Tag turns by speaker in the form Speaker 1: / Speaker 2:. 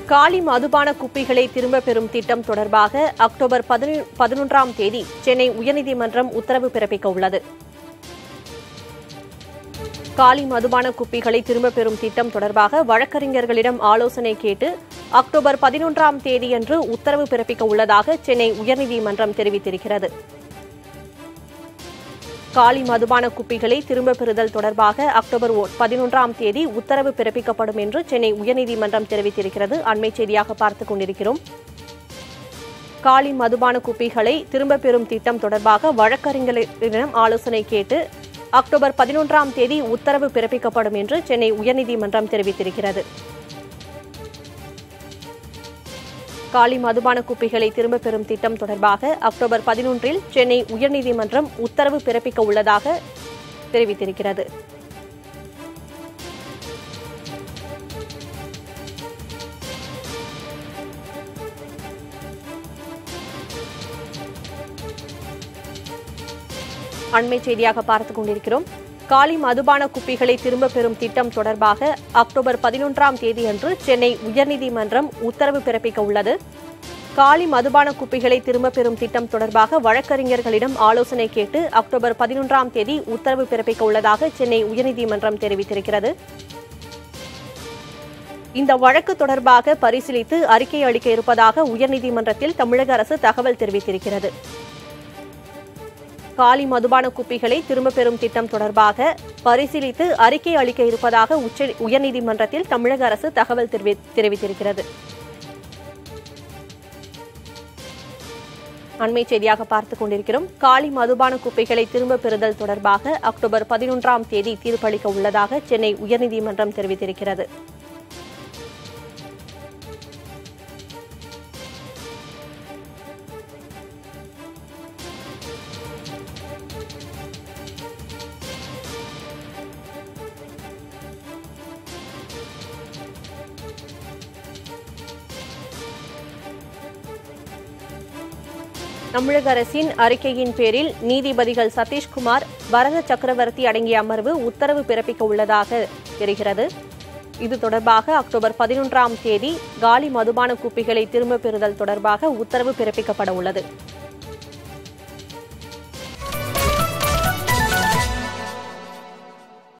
Speaker 1: காலி மதுபான குப்பிகளை திரும்ப பெறும் திட்டம் தொடர்பாக அக்டோபர் பதினொன்றாம் தேதி சென்னை உயர்நீதிமன்றம் உத்தரவு பிறப்பிக்க உள்ளது காலி மதுபான குப்பிகளை திரும்ப பெறும் திட்டம் தொடர்பாக வழக்கறிஞர்களிடம் ஆலோசனை கேட்டு அக்டோபர் பதினொன்றாம் தேதியன்று உத்தரவு பிறப்பிக்க உள்ளதாக சென்னை உயர்நீதிமன்றம் தெரிவித்திருக்கிறது காலி மதுபான குப்பிகளை திரும்பப் பெறுதல் தொடர்பாக அக்டோபர் பதினொன்றாம் தேதி உத்தரவு பிறப்பிக்கப்படும் என்று சென்னை உயர்நீதிமன்றம் தெரிவித்திருக்கிறது அண்மை செய்தியாக பார்த்துக் கொண்டிருக்கிறோம் காலி மதுபான குப்பிகளை திரும்பப் பெறும் திட்டம் தொடர்பாக வழக்கறிஞர்களிடம் ஆலோசனை கேட்டு அக்டோபர் பதினொன்றாம் தேதி உத்தரவு பிறப்பிக்கப்படும் என்று சென்னை உயர்நீதிமன்றம் தெரிவித்திருக்கிறது காலி மதுபான குப்பிகளை திரும்பப் பெறும் திட்டம் தொடர்பாக அக்டோபர் பதினொன்றில் சென்னை உயர்நீதிமன்றம் உத்தரவு பிறப்பிக்க உள்ளதாக தெரிவித்திருக்கிறது அண்மை செய்தியாக பார்த்துக் கொண்டிருக்கிறோம் காலி மதுபான குப்பிகளை திரும்பப் பெறும் திட்டம் தொடர்பாக அக்டோபர் பதினொன்றாம் தேதியன்று சென்னை உயர்நீதிமன்றம் உத்தரவு பிறப்பிக்க உள்ளது காலி மதுபான குப்பிகளை திரும்பப் பெறும் திட்டம் தொடர்பாக வழக்கறிஞர்களிடம் ஆலோசனை கேட்டு அக்டோபர் பதினொன்றாம் தேதி உத்தரவு பிறப்பிக்க உள்ளதாக சென்னை உயர்நீதிமன்றம் தெரிவித்திருக்கிறது இந்த வழக்கு தொடர்பாக பரிசீலித்து அறிக்கை அளிக்க இருப்பதாக உயர்நீதிமன்றத்தில் தமிழக அரசு தகவல் தெரிவித்திருக்கிறது காலி மதுபான குப்பிகளை திரும்பப் பெறும் திட்டம் தொடர்பாக பரிசீலித்து அறிக்கை அளிக்க இருப்பதாக உச்ச உயர்நீதிமன்றத்தில் தமிழக அரசு தகவல் தெரிவித்திருக்கிறது அண்மை செய்தியாக பார்த்துக் கொண்டிருக்கிறோம் காலி மதுபான குப்பைகளை திரும்பப் பெறுதல் தொடர்பாக அக்டோபர் பதினொன்றாம் தேதி தீர்ப்பளிக்க உள்ளதாக சென்னை உயர்நீதிமன்றம் தெரிவித்திருக்கிறது தமிழக அரசின் அறிக்கையின் பேரில் நீதிபதிகள் சதீஷ்குமார் பரத சக்கரவர்த்தி அடங்கிய அமர்வு உத்தரவு பிறப்பிக்க உள்ளதாக தெரிகிறது இது தொடர்பாக அக்டோபர் பதினொன்றாம் தேதி காலி மதுபான குப்பிகளை திரும்பப் பெறுதல் தொடர்பாக உத்தரவு பிறப்பிக்கப்பட உள்ளது